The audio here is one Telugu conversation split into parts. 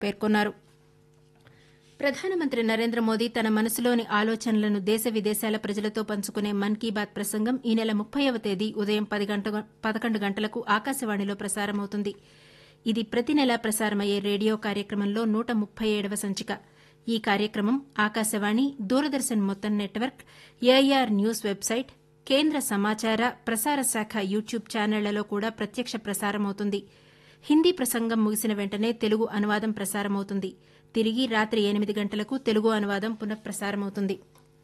పేర్కొన్నారు ప్రధానమంత్రి నరేంద్ర మోదీ తన మనసులోని ఆలోచనలను దేశ విదేశాల ప్రజలతో పంచుకునే మన్ కీ బాత్ ప్రసంగం ఈ నెల ముప్పైవ తేదీ ఉదయం పది గంట పదకొండు గంటలకు ఆకాశవాణిలో ప్రసారమవుతుంది ఇది ప్రతి నెలా ప్రసారమయ్యే రేడియో కార్యక్రమంలో నూట ముప్పై ఏడవ సంచిక ఈ కార్యక్రమం ఆకాశవాణి దూరదర్శన్ మొత్తం నెట్వర్క్ ఏఐఆర్ న్యూస్ వెబ్సైట్ కేంద్ర సమాచార ప్రసార శాఖ యూట్యూబ్ ఛానళ్లలో కూడా ప్రత్యక్ష ప్రసారమవుతుంది హిందీ ప్రసంగం ముగిసిన వెంటనే తెలుగు అనువాదం ప్రసారమవుతుంది తిరిగి రాత్రి ఎనిమిది గంటలకు తెలుగు అనువాదం పునఃప్రసారమవుతుంది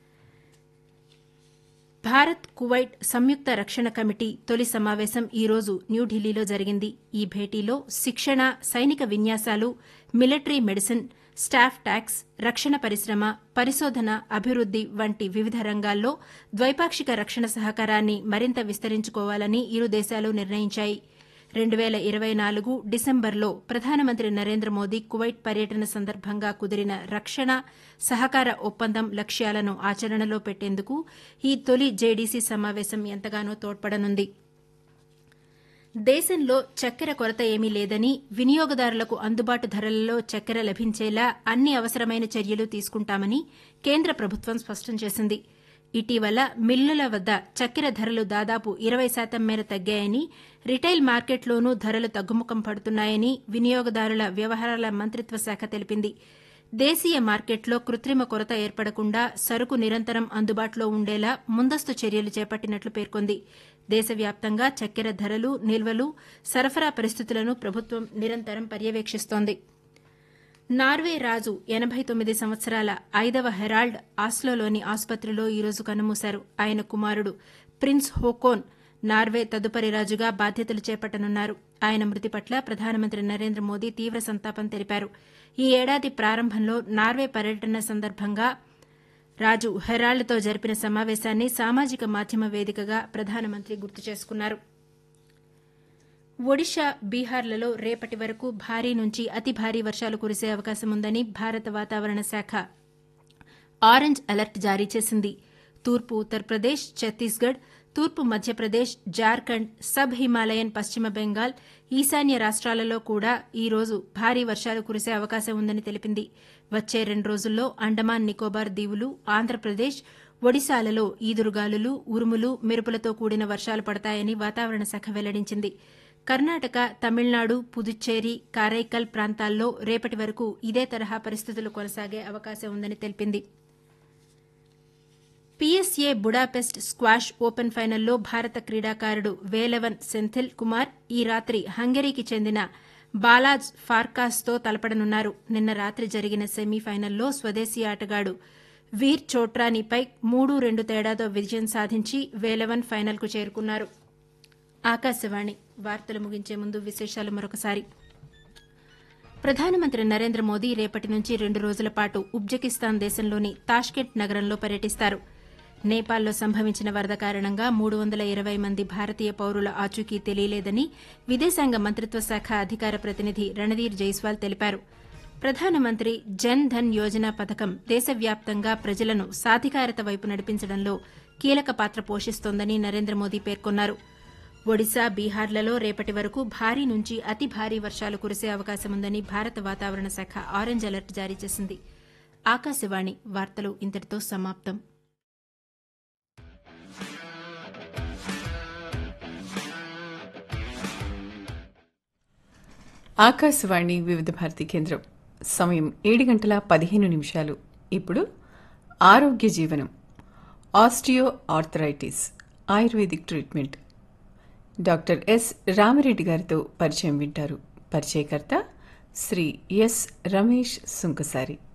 భారత్ కువైట్ సంయుక్త రక్షణ కమిటీ తొలి సమావేశం ఈ రోజు న్యూఢిల్లీలో జరిగింది ఈ భేటీలో శిక్షణ సైనిక విన్యాసాలు మిలిటరీ మెడిసిన్ స్టాఫ్ ట్యాక్స్ రక్షణ పరిశ్రమ పరిశోధన అభివృద్ది వంటి వివిధ రంగాల్లో ద్వైపాక్షిక రక్షణ సహకారాన్ని మరింత విస్తరించుకోవాలని ఇరు దేశాలు నిర్ణయించాయి రెండు పేల ఇరవై నాలుగు డిసెంబర్లో ప్రధానమంత్రి నరేంద్ర మోదీ కువైట్ పర్యటన సందర్భంగా కుదిరిన రక్షణ సహకార ఒప్పందం లక్ష్యాలను ఆచరణలో పెట్టేందుకు ఈ తొలి జేడీసీ సమావేశం ఎంతగానో తోడ్పడనుంది దేశంలో చక్కెర కొరత ఏమీ లేదని వినియోగదారులకు అందుబాటు ధరలలో చక్కెర లభించేలా అన్ని అవసరమైన చర్యలు తీసుకుంటామని కేంద్ర ప్రభుత్వం స్పష్టం చేసింది ఇటీవల మిల్లుల వద్ద చక్కెర ధరలు దాదాపు ఇరవై శాతం మేర తగ్గాయని రిటైల్ మార్కెట్లోనూ ధరలు తగ్గుముఖం పడుతున్నాయని వినియోగదారుల వ్యవహారాల మంత్రిత్వ శాఖ తెలిపింది దేశీయ మార్కెట్లో కృత్రిమ కొరత ఏర్పడకుండా సరుకు నిరంతరం అందుబాటులో ఉండేలా ముందస్తు చర్యలు చేపట్టినట్లు పేర్కొంది దేశవ్యాప్తంగా చక్కెర ధరలు నిల్వలు సరఫరా పరిస్థితులను ప్రభుత్వం నిరంతరం పర్యవేక్షిస్తోంది నార్వే రాజు ఎనబై తొమ్మిది సంవత్సరాల ఐదవ హెరాల్డ్ ఆస్లోలోని ఆసుపత్రిలో ఈరోజు కన్నుమూశారు ఆయన కుమారుడు ప్రిన్స్ హోకోన్ నార్వే తదుపరి రాజుగా బాధ్యతలు చేపట్టనున్నారు ఆయన మృతి పట్ల ప్రధానమంత్రి నరేంద్ర మోదీ తీవ్ర సంతాపం తెలిపారు ఈ ఏడాది ప్రారంభంలో నార్వే పర్యటన సందర్భంగా రాజు హెరాల్డ్తో జరిపిన సమావేశాన్ని సామాజిక మాధ్యమ వేదికగా ప్రధానమంత్రి గుర్తు చేసుకున్నారు ఒడిషా బీహార్లలో రేపటి వరకు భారీ నుంచి అతి భారీ వర్షాలు కురిసే అవకాశం ఉందని భారత వాతావరణ శాఖ ఆరెంజ్ అలర్ట్ జారీ చేసింది తూర్పు ఉత్తరప్రదేశ్ ఛత్తీస్గఢ్ తూర్పు మధ్యప్రదేశ్ జార్ఖండ్ సబ్ హిమాలయన్ పశ్చిమ బెంగాల్ ఈశాన్య రాష్ట్రాలలో కూడా ఈ రోజు భారీ వర్షాలు కురిసే అవకాశం ఉందని తెలిపింది వచ్చే రెండు రోజుల్లో అండమాన్ నికోబార్ దీవులు ఆంధ్రప్రదేశ్ ఒడిశాలలో ఈదురుగాలులు ఉరుములు మెరుపులతో కూడిన వర్షాలు పడతాయని వాతావరణ శాఖ వెల్లడించింది కర్ణాటక తమిళనాడు పుదుచ్చేరి కారైకల్ ప్రాంతాల్లో రేపటి వరకు ఇదే తరహా పరిస్థితులు కొనసాగే అవకాశం ఉందని తెలిపింది పీఎస్ఏ బుడాపెస్ట్ స్క్వాష్ ఓపెన్ ఫైనల్లో భారత క్రీడాకారుడు వేలవన్ సెంథిల్ కుమార్ ఈ రాత్రి హంగరీకి చెందిన బాలాజ్ ఫార్కాస్తో తలపడనున్నారు నిన్న రాత్రి జరిగిన సెమీఫైనల్లో స్వదేశీ ఆటగాడు వీర్ చోట్రానీపై మూడు రెండు తేడాతో విజయం సాధించి వేలవన్ ఫైనల్కు చేరుకున్నారు ఆకాశవాణి వార్తలు ముగించే ముందు విశేషాలు మరొకసారి ప్రధానమంత్రి నరేంద్ర మోదీ రేపటి నుంచి రెండు రోజుల పాటు ఉజ్బెకిస్తాన్ దేశంలోని తాష్కెంట్ నగరంలో పర్యటిస్తారు నేపాల్లో సంభవించిన వరద కారణంగా మూడు వందల ఇరవై మంది భారతీయ పౌరుల ఆచూకీ తెలియలేదని విదేశాంగ మంత్రిత్వ శాఖ అధికార ప్రతినిధి రణధీర్ జైస్వాల్ తెలిపారు ప్రధానమంత్రి జన్ ధన్ యోజన పథకం దేశవ్యాప్తంగా ప్రజలను సాధికారత వైపు నడిపించడంలో కీలక పాత్ర పోషిస్తోందని నరేంద్ర మోదీ పేర్కొన్నారు ఒడిశా బీహార్లలో రేపటి వరకు భారీ నుంచి అతి భారీ వర్షాలు కురిసే అవకాశముందని భారత వాతావరణ శాఖ ఆరెంజ్ అలర్ట్ జారీ చేసింది ఆకాశవాణి వార్తలు ఇంతటితో సమాప్తం ఆకాశవాణి వివిధ భారతి కేంద్రం సమయం ఏడు గంటల పదిహేను నిమిషాలు ఇప్పుడు ఆరోగ్య జీవనం osteoarthritis ayurvedic treatment doctor S Ramireddy గారితో పరిచయం వింటారు పరిచయకర్త శ్రీ ఎస్ రమేష్ సుంకసారి